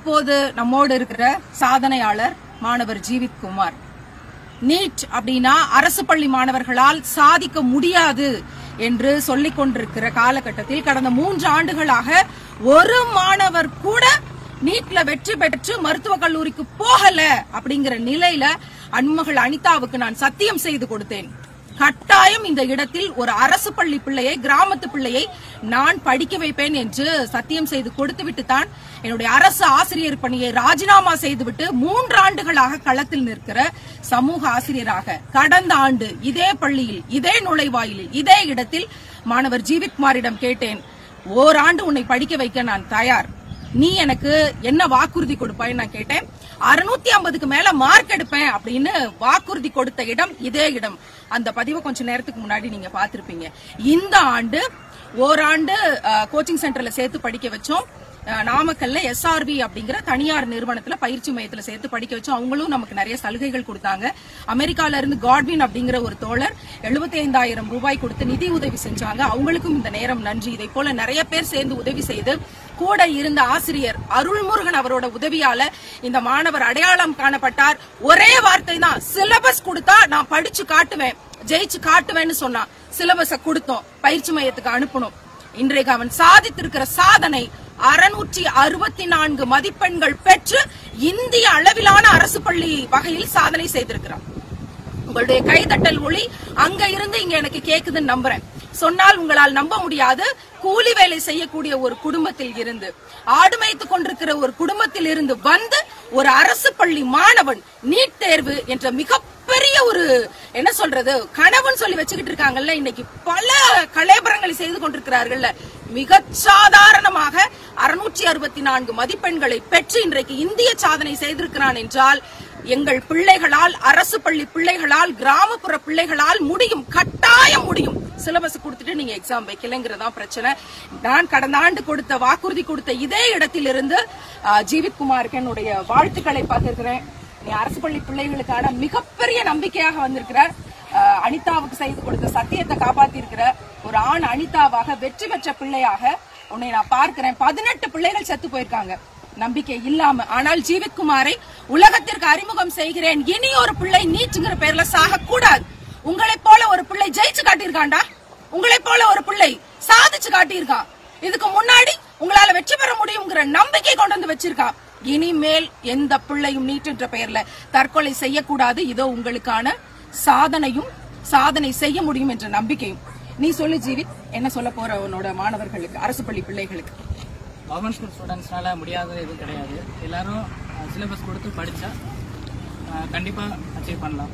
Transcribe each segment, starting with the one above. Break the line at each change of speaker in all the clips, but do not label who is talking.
இப்போது நம்மோடு இருக்கிற சாதனையாளர் மாணவர் ஜீவித் குமார் நீட் அப்படின்னா அரசு பள்ளி மாணவர்களால் சாதிக்க முடியாது என்று சொல்லிக் கொண்டிருக்கிற காலகட்டத்தில் கடந்த மூன்று ஆண்டுகளாக ஒரு மாணவர் கூட நீட்ல வெற்றி பெற்று மருத்துவக் கல்லூரிக்கு போகல அப்படிங்கிற நிலையில அன்மகள் அனிதாவுக்கு நான் சத்தியம் செய்து கொடுத்தேன் கட்டாயம் இந்த இடத்தில் ஒரு அரசு பள்ளி பிள்ளையை கிராமத்து பிள்ளையை நான் படிக்க வைப்பேன் என்று சத்தியம் செய்து கொடுத்துவிட்டு தான் என்னுடைய அரசு ஆசிரியர் பணியை ராஜினாமா செய்துவிட்டு மூன்று ஆண்டுகளாக களத்தில் நிற்கிற சமூக ஆசிரியராக கடந்த ஆண்டு இதே பள்ளியில் இதே நுழைவாயிலில் இதே இடத்தில் மாணவர் ஜீவித்குமாரிடம் கேட்டேன் ஓராண்டு உன்னை படிக்க வைக்க நான் தயார் நீ எனக்கு என்ன வாக்குறுதி கொடுப்பாய் நான் கேட்டேன் அறுநூத்தி ஐம்பதுக்கு மேல மார்க் எடுப்பேன் அப்படின்னு வாக்குறுதி கொடுத்த இடம் இதே இடம் அந்த பதிவை கொஞ்ச நேரத்துக்கு முன்னாடி நீங்க பாத்திருப்பீங்க இந்த ஆண்டு ஓராண்டு கோச்சிங் சென்டர்ல சேர்த்து படிக்க வச்சோம் அஹ், நாமக்கல்ல எஸ்ஆர்வி அப்படிங்கிற தனியார் நிறுவனத்துல பயிற்சி மையத்துல சேர்த்து படிக்க வச்சோம் அவங்களும் நமக்கு நிறைய சலுகைகள் கொடுத்தாங்க அமெரிக்கால இருந்து காட்வின் அப்படிங்கிற ஒரு தோழர் 75000 ரூபாய் கொடுத்து நிதி உதவி செஞ்சாங்க அவங்களுக்கும் இந்த நேரம் நன்றி இதை போல நிறைய பேர் சேர்ந்து உதவி செய்து கூட இருந்த ஆசிரியர் அருள்முருகன் அவரோட உதவியால இந்த மாணவர் அடையாளம் காணப்பட்டார் ஒரே வார்த்தை தான் சிலபஸ் கொடுத்தா நான் படிச்சு காட்டுவேன் ஜெயிச்சு காட்டுவேன்னு சொன்னான் சிலபஸ கொடுத்தோம் பயிற்சி மையத்துக்கு அனுப்பணும் இன்றைக்கு அவன் சாதித்திருக்கிற சாதனை அறுநூற்றி அறுபத்தி நான்கு மதிப்பெண்கள் பெற்று இந்திய அளவிலான அரசு பள்ளி வகையில் சாதனை செய்திருக்கிறான் உங்களுடைய கைதட்டல் ஒளி அங்க இருந்து இங்க எனக்கு கேக்குதுன்னு நம்புறேன் சொன்னால் உங்களால் நம்ப முடியாது கூலி வேலை செய்யக்கூடிய ஒரு குடும்பத்தில் இருந்து ஆடு மேய்த்துக் கொண்டிருக்கிற ஒரு குடும்பத்தில் இருந்து வந்து ஒரு அரசு பள்ளி மாணவன் நீட் தேர்வு என்ற மிகப்பெரிய ஒரு என்ன சொல்றது கனவுன்னு சொல்லி வச்சுக்கிட்டு இருக்காங்கல்ல இன்னைக்கு பல கலேபரங்களை செய்து கொண்டிருக்கிறார்கள்ல மிக சாதாரணமாக அறுநூற்றி அறுபத்தி நான்கு மதிப்பெண்களை பெற்று இன்றைக்கு இந்திய சாதனை செய்திருக்கிறான் என்றால் எங்கள் பிள்ளைகளால் அரசு பள்ளி பிள்ளைகளால் கிராமப்புற பிள்ளைகளால் முடியும் கட்டாயம் முடியும் சிலபஸ் கொடுத்துட்டு நீங்க எக்ஸாம் வைக்கலங்கிறதா பிரச்சனை நான் கடந்த ஆண்டு கொடுத்த வாக்குறுதி கொடுத்த இதே இடத்திலிருந்து அஹ், ஜீவித் குமாருக்கு என்னுடைய வாழ்த்துக்களை பார்த்திருக்கிறேன் நீ அரசு பள்ளி பிள்ளைகளுக்கான மிகப்பெரிய நம்பிக்கையாக வந்திருக்கிறார் அஹ், அனிதாவுக்கு செய்து கொடுத்த சத்தியத்தை காப்பாத்தி இருக்கிற ஒரு ஆண் அனிதாவாக வெற்றி பெற்ற பிள்ளையாக உன்னை நான் பார்க்கிறேன் பதினெட்டு பிள்ளைகள் செத்து போயிருக்காங்க நம்பிக்கை இல்லாம ஆனால் ஜீவித்குமாரை உலகத்திற்கு அறிமுகம் செய்கிறேன் இனி ஒரு பிள்ளை நீச்சுங்கிற பேர்ல சாக கூடாது உங்களை போல ஒரு பிள்ளை ஜெயிச்சு காட்டியிருக்காண்டா உங்களை போல ஒரு பிள்ளை சாதிச்சு காட்டியிருக்கான் இதுக்கு முன்னாடி உங்களால வெற்றி பெற முடியுங்கிற நம்பிக்கை கொண்டு வந்து வச்சிருக்கான் இனிமேல் எந்த பிள்ளையும் நீட்டுன்ற பெயர்ல தற்கொலை செய்யக்கூடாது இதோ உங்களுக்கான சாதனையும் சாதனை செய்ய முடியும் என்ற நம்பிக்கையும் நீ சொல்லு ஜீவித் என்ன சொல்ல போற உன்னோட மாணவர்களுக்கு அரசு பள்ளி பிள்ளைகளுக்கு
கவர்மெண்ட் ஸ்கூல் ஸ்டூடெண்ட்ஸ்னால முடியாதது எதுவும் கிடையாது எல்லாரும் சிலபஸ் கொடுத்து படித்தா கண்டிப்பாக அச்சீவ் பண்ணலாம்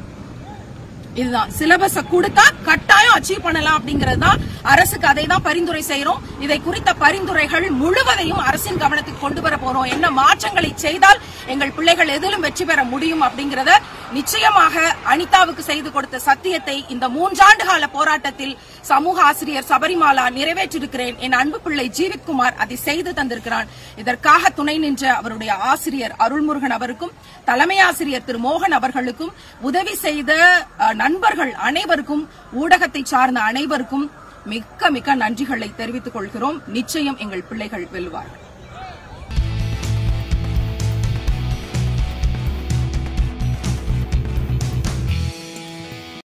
இதுதான் சிலபஸ கொடுத்தா கட்டாயம் அச்சீவ் பண்ணலாம் அப்படிங்கிறது தான் அரசுக்கு அதை தான் பரிந்துரை செய்யறோம் இதை குறித்த பரிந்துரைகள் முழுவதையும் அரசின் கவனத்துக்கு கொண்டு வர போறோம் என்ன மாற்றங்களை செய்தால் எங்கள் பிள்ளைகள் எதிலும் வெற்றி பெற முடியும் அப்படிங்கறத நிச்சயமாக அனிதாவுக்கு செய்து கொடுத்த சத்தியத்தை இந்த மூன்றாண்டு கால போராட்டத்தில் சமூக ஆசிரியர் சபரிமாலா நிறைவேற்றிருக்கிறேன் என் அன்பு பிள்ளை ஜீவித்குமார் அதை செய்து தந்திருக்கிறான் இதற்காக துணை நின்ற அவருடைய ஆசிரியர் அருள்முருகன் அவருக்கும் தலைமை ஆசிரியர் திரு மோகன் அவர்களுக்கும் உதவி செய்த அஹ், நண்பர்கள் அனைவருக்கும் ஊடகத்தை சார்ந்த அனைவருக்கும் மிக்க மிக்க நன்றிகளை தெரிவித்துக் கொள்கிறோம் நிச்சயம் எங்கள் பிள்ளைகள் வெல்வார்கள்